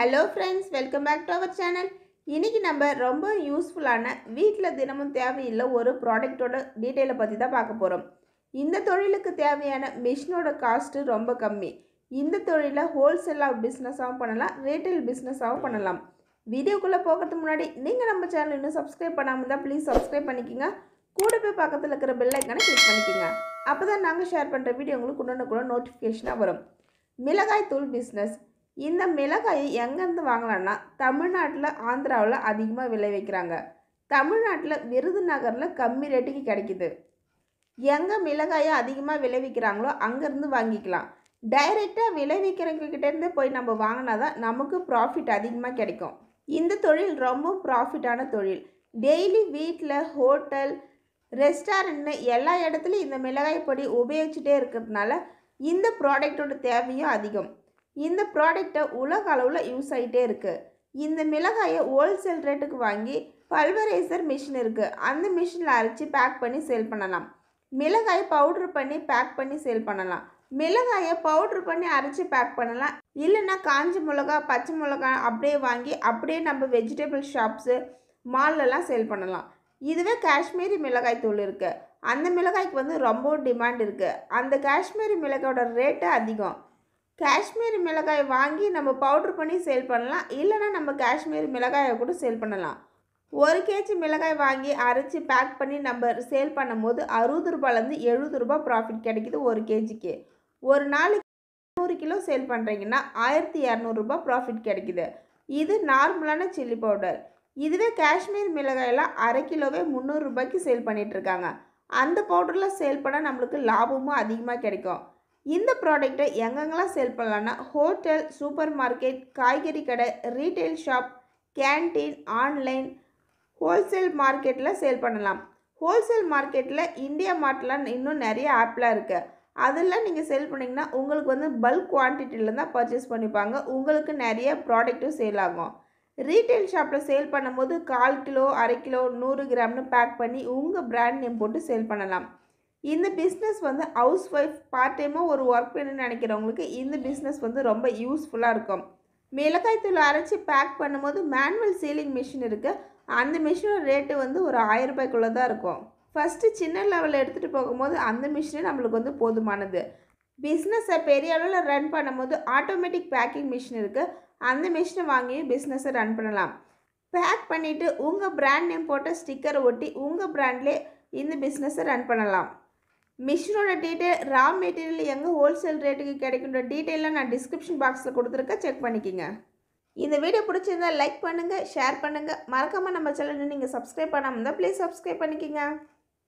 hello friends welcome back to our channel இன்றைக்கி நம்ம ரொம்ப யூஸ்ஃபுல்லான வீட்டில் தினமும் தேவையில்லை ஒரு ப்ராடக்ட்டோட டீட்டெயிலை பற்றி தான் பார்க்க போகிறோம் இந்த தொழிலுக்கு தேவையான மிஷினோட காஸ்ட்டு ரொம்ப கம்மி இந்த தொழிலை ஹோல்சேலாக பிஸ்னஸாகவும் பண்ணலாம் ரீட்டைல் பிஸ்னஸாகவும் பண்ணலாம் வீடியோக்குள்ளே போகிறதுக்கு முன்னாடி நீங்கள் நம்ம சேனல் இன்னும் சப்ஸ்கிரைப் பண்ணாமல் தான் ப்ளீஸ் சப்ஸ்கிரைப் பண்ணிக்கோங்க கூட போய் பக்கத்தில் இருக்கிற பெல் ஐக்கானை கிளிக் பண்ணிக்கோங்க அப்போ தான் நாங்கள் ஷேர் பண்ணுற வீடியோ உங்களுக்கு உடனுக்குள்ள நோட்டிஃபிகேஷனாக வரும் மிளகாய் தூள் பிஸ்னஸ் இந்த மிளகாயை எங்கேருந்து வாங்கலாம்னா தமிழ்நாட்டில் ஆந்திராவில் அதிகமாக விளைவிக்கிறாங்க தமிழ்நாட்டில் விருதுநகரில் கம்மி ரேட்டுக்கு கிடைக்குது எங்கே மிளகாயை அதிகமாக விளைவிக்கிறாங்களோ அங்கேருந்து வாங்கிக்கலாம் டைரெக்டாக விளைவிக்கிறவங்ககிட்டேருந்து போய் நம்ம வாங்கினா தான் நமக்கு ப்ராஃபிட் அதிகமாக கிடைக்கும் இந்த தொழில் ரொம்ப ப்ராஃபிட்டான தொழில் டெய்லி வீட்டில் ஹோட்டல் ரெஸ்டாரண்ட்னு எல்லா இடத்துலையும் இந்த மிளகாய் பொடி உபயோகிச்சுட்டே இருக்கிறதுனால இந்த ப்ராடக்டோட தேவையும் அதிகம் இந்த ப்ராடக்டை உலக அளவில் யூஸ் ஆகிட்டே இருக்குது இந்த மிளகாயை ஹோல்சேல் ரேட்டுக்கு வாங்கி பல்வரைசர் மிஷின் இருக்குது அந்த மிஷினில் அரைச்சி பேக் பண்ணி சேல் பண்ணலாம் மிளகாய் பவுட்ரு பண்ணி பேக் பண்ணி சேல் பண்ணலாம் மிளகாயை பவுட்ரு பண்ணி அரைச்சி பேக் பண்ணலாம் இல்லைன்னா காஞ்ச மிளகா பச்சை மிளகா அப்படியே வாங்கி அப்படியே நம்ம வெஜிடபிள் ஷாப்ஸு மால்லலாம் சேல் பண்ணலாம் இதுவே காஷ்மீரி மிளகாய் தூள் இருக்குது அந்த மிளகாய்க்கு வந்து ரொம்ப டிமாண்ட் இருக்குது அந்த காஷ்மீரி மிளகாயோட ரேட்டு அதிகம் காஷ்மீரி மிளகாய் வாங்கி நம்ம பவுட்ரு பண்ணி சேல் பண்ணலாம் இல்லைன்னா நம்ம காஷ்மீரி மிளகாயை கூட சேல் பண்ணலாம் ஒரு கேஜி மிளகாய் வாங்கி அரைச்சி பேக் பண்ணி நம்ம சேல் பண்ணும்போது அறுபது ரூபாயிலேருந்து எழுபது ரூபாய் ப்ராஃபிட் கிடைக்குது ஒரு கேஜிக்கு ஒரு நாளைக்கு நூறு கிலோ சேல் பண்ணுறீங்கன்னா ஆயிரத்தி இரநூறுபா ப்ராஃபிட் கிடைக்குது இது நார்மலான சில்லி பவுடர் இதுவே காஷ்மீர் மிளகாயெல்லாம் அரை கிலோவே முந்நூறுரூபாய்க்கு சேல் பண்ணிகிட்ருக்காங்க அந்த பவுடரில் சேல் பண்ணால் நம்மளுக்கு லாபமும் அதிகமாக கிடைக்கும் இந்த ப்ராடக்ட்டை எங்கெங்கெல்லாம் சேல் பண்ணலான்னா ஹோட்டல் சூப்பர் மார்க்கெட் காய்கறி கடை retail shop canteen online wholesale மார்க்கெட்டில் சேல் பண்ணலாம் ஹோல்சேல் மார்க்கெட்டில் இந்தியா மார்ட்லாம் இன்னும் நிறைய ஆப்லாம் இருக்குது அதெல்லாம் நீங்கள் சேல் பண்ணிங்கன்னா உங்களுக்கு வந்து பல்க் குவான்டிட்டியில் தான் பர்ச்சேஸ் பண்ணிப்பாங்க உங்களுக்கு நிறைய ப்ராடக்ட்டும் சேல் ஆகும் ரீட்டைல் ஷாப்பில் சேல் பண்ணும்போது கால் கிலோ அரை கிலோ நூறு கிராம்னு பேக் பண்ணி உங்கள் பிராண்ட் நேம் போட்டு சேல் பண்ணலாம் இந்த பிஸ்னஸ் வந்து ஹவுஸ் ஒய்ஃப் பார்ட் டைமாக ஒரு ஒர்க் பண்ணணும்னு நினைக்கிறவங்களுக்கு இந்த பிஸ்னஸ் வந்து ரொம்ப யூஸ்ஃபுல்லாக இருக்கும் மிளகாய் தூள் அரைச்சி பேக் பண்ணும்போது மேனுவல் சீலிங் மிஷின் இருக்குது அந்த மிஷினோட ரேட்டு வந்து ஒரு ஆயிரம் ரூபாய்க்குள்ளே தான் இருக்கும் ஃபஸ்ட்டு சின்ன லெவலில் எடுத்துகிட்டு போகும்போது அந்த மிஷினே நம்மளுக்கு வந்து போதுமானது பிஸ்னஸை பெரிய அளவில் ரன் பண்ணும்போது ஆட்டோமேட்டிக் பேக்கிங் மிஷின் இருக்குது அந்த மிஷினை வாங்கி பிஸ்னஸை ரன் பண்ணலாம் பேக் பண்ணிவிட்டு உங்கள் பிராண்ட் நேம் போட்ட ஸ்டிக்கரை ஒட்டி உங்கள் பிராண்ட்லேயே இந்த பிஸ்னஸை ரன் பண்ணலாம் மிஷினோட டீட்டெயில் ரா மெட்டீரியல் எங்கே ஹோல்சேல் ரேட்டுக்கு கிடைக்கின்ற டீட்டெயிலாக நான் டிஸ்கிரிப்ஷன் பாக்ஸில் கொடுத்துருக்கேன் செக் பண்ணிக்கோங்க இந்த வீடியோ பிடிச்சிருந்தா லைக் பண்ணுங்கள் ஷேர் பண்ணுங்கள் மறக்காமல் நம்ம சேனலை நீங்கள் சப்ஸ்கிரைப் பண்ணாமல் இருந்தால் ப்ளீஸ் சப்ஸ்கிரைப் பண்ணிக்கோங்க